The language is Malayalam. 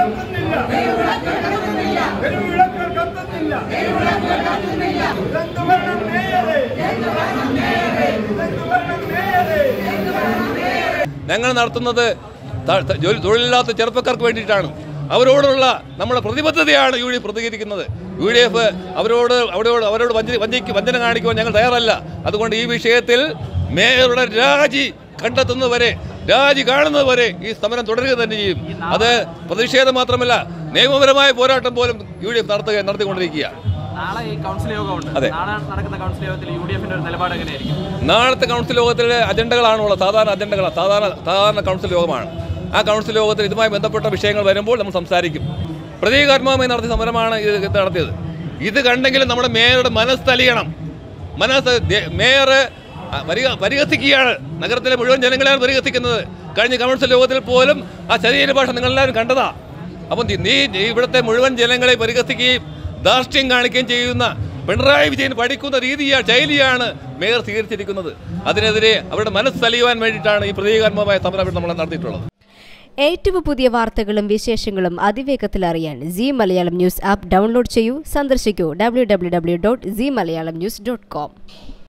കത്തുന്നില്ല തെരുവിളക്കുകൾ കത്തുന്നില്ല ഇതെന്ത് ഭരണം നേരെ ഇതെന്ത് ഭരണം നേരെ ഞങ്ങൾ നടത്തുന്നത് ത- ത- ജോലി- തൊഴിലില്ലാത്ത ചെറുപ്പക്കാർക്ക് വേണ്ടിയിട്ടാണ് അവരോടുള്ള നമ്മുടെ പ്രതിബദ്ധതയാണ് യു ഡി എഫ് പ്രതികരിക്കുന്നത് യു ഡി എഫ് അവരോട് അവരോട് അവരോട് വഞ്ചി വഞ്ചിക്ക് വഞ്ചന കാണിക്കുവാൻ ഞങ്ങൾ തയ്യാറല്ല അതുകൊണ്ട് ഈ വിഷയത്തിൽ മേയറുടെ രാജി കണ്ടെത്തുന്നതുവരെ രാജി കാണുന്നതുവരെ ഈ സമരം തുടരുക തന്നെ ചെയ്യും അത് പ്രതിഷേധം മാത്രമല്ല നിയമപരമായ പോരാട്ടം പോലും യു ഡി എഫ് നടത്തുക നടത്തിക്കൊണ്ടിരിക്കുകയാണ് നാളെ ഈ കൗൺസിൽ യോഗമുണ്ട് അതെ. നാളെ നടക്കുന്ന കൗൺസിൽ യോഗത്തിൽ യു ഡി എഫിന്റെ ഒരു നിലപാട് എങ്ങനെയായിരിക്കും നാളത്തെ കൗൺസിൽ യോഗത്തിലെ അജണ്ടകളാണുള്ളത് സാധാരണ അജണ്ടകളാണ് സാധാരണ സാധാരണ കൗൺസിൽ യോഗമാണ് ആ കൗൺസിൽ യോഗത്തിൽ ഇതുമായി ബന്ധപ്പെട്ട വിഷയങ്ങൾ വരുമ്പോൾ നമ്മൾ സംസാരിക്കും പ്രതീകാത്മകമായി നടത്തിയ സമരമാണ് ഇത് ഇത് നടത്തിയത് ഇത് കണ്ടെങ്കിലും നമ്മുടെ മേയറുടെ മനസ്സ് തലിയണം മനസ്സ് ദേ- മേയർ ആ, പരിഹ പരിഹസിക്കുകയാണ് നഗരത്തിലെ മുഴുവൻ ജനങ്ങളെയാണ് പരിഹസിക്കുന്നത് കഴിഞ്ഞ കൗൺസിൽ യോഗത്തിൽ പോലും ആ ശരീര ഭാഷ നിങ്ങളെല്ലാവരും കണ്ടതാ അപ്പം നീ- നീ നീ ഇവിടുത്തെ മുഴുവൻ ജനങ്ങളെ പരിഹസിക്കുകയും ധാർഷ്ട്യം കാണിക്കുകയും ചെയ്യുന്ന പിണറായി വിജയൻ പഠിക്കുന്ന രീതിയാണ് ശൈലിയാണ് മേയർ സ്വീകരിച്ചിരിക്കുന്നത് അതിനെതിരെ അവരുടെ മനസ്സ് തലിയുവാൻ വേണ്ടിയിട്ടാണ് ഈ പ്രതീകാത്മകമായ സമരം നമ്മൾ നടത്തിയിട്ടുള്ളത് ഏറ്റവും പുതിയ വാർത്തകളും വിശേഷങ്ങളും അതിവേഗത്തിൽ അറിയാൻ Zee Malayalam news app download ചെയ്യൂ സന്ദർശിക്കൂ W W W dot Zee Malayalam news dot com